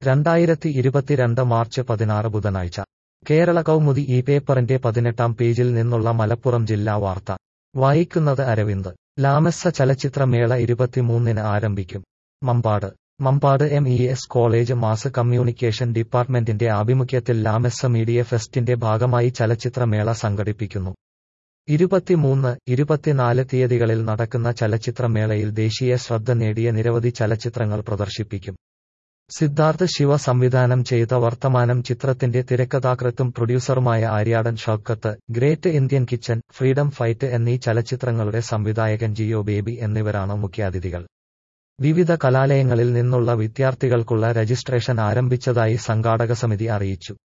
രണ്ടായിരത്തി ഇരുപത്തിരണ്ട് മാർച്ച് പതിനാറ് ബുധനാഴ്ച കേരള കൗമുദി ഈ പേപ്പറിന്റെ പതിനെട്ടാം പേജിൽ നിന്നുള്ള മലപ്പുറം ജില്ലാ വാർത്ത വായിക്കുന്നത് അരവിന്ദ് ലാമസ്സ ചലച്ചിത്രമേള ഇരുപത്തിമൂന്നിന് ആരംഭിക്കും Mambad Mambad M E S college mass communication ഡിപ്പാർട്ട്മെന്റിന്റെ ആഭിമുഖ്യത്തിൽ ലാമെസ്സ മീഡിയ ഫെസ്റ്റിന്റെ ഭാഗമായി ചലച്ചിത്രമേള സംഘടിപ്പിക്കുന്നു ഇരുപത്തിമൂന്ന് ഇരുപത്തിനാല് തീയതികളിൽ നടക്കുന്ന ചലച്ചിത്രമേളയിൽ ദേശീയ ശ്രദ്ധ നേടിയ നിരവധി ചലച്ചിത്രങ്ങൾ പ്രദർശിപ്പിക്കും സിദ്ധാർത്ഥ് ശിവ സംവിധാനം ചെയ്ത വർത്തമാനം ചിത്രത്തിന്റെ തിരക്കഥാകൃത്തും പ്രൊഡ്യൂസറുമായ Aryadan Shoukath great Indian kitchen freedom fight എന്നീ ചലച്ചിത്രങ്ങളുടെ സംവിധായകൻ ജിയോ ബേബി എന്നിവരാണ് മുഖ്യാതിഥികൾ വിവിധ കലാലയങ്ങളിൽ നിന്നുള്ള വിദ്യാർത്ഥികൾക്കുള്ള രജിസ്ട്രേഷൻ ആരംഭിച്ചതായി സംഘാടക സമിതി അറിയിച്ചു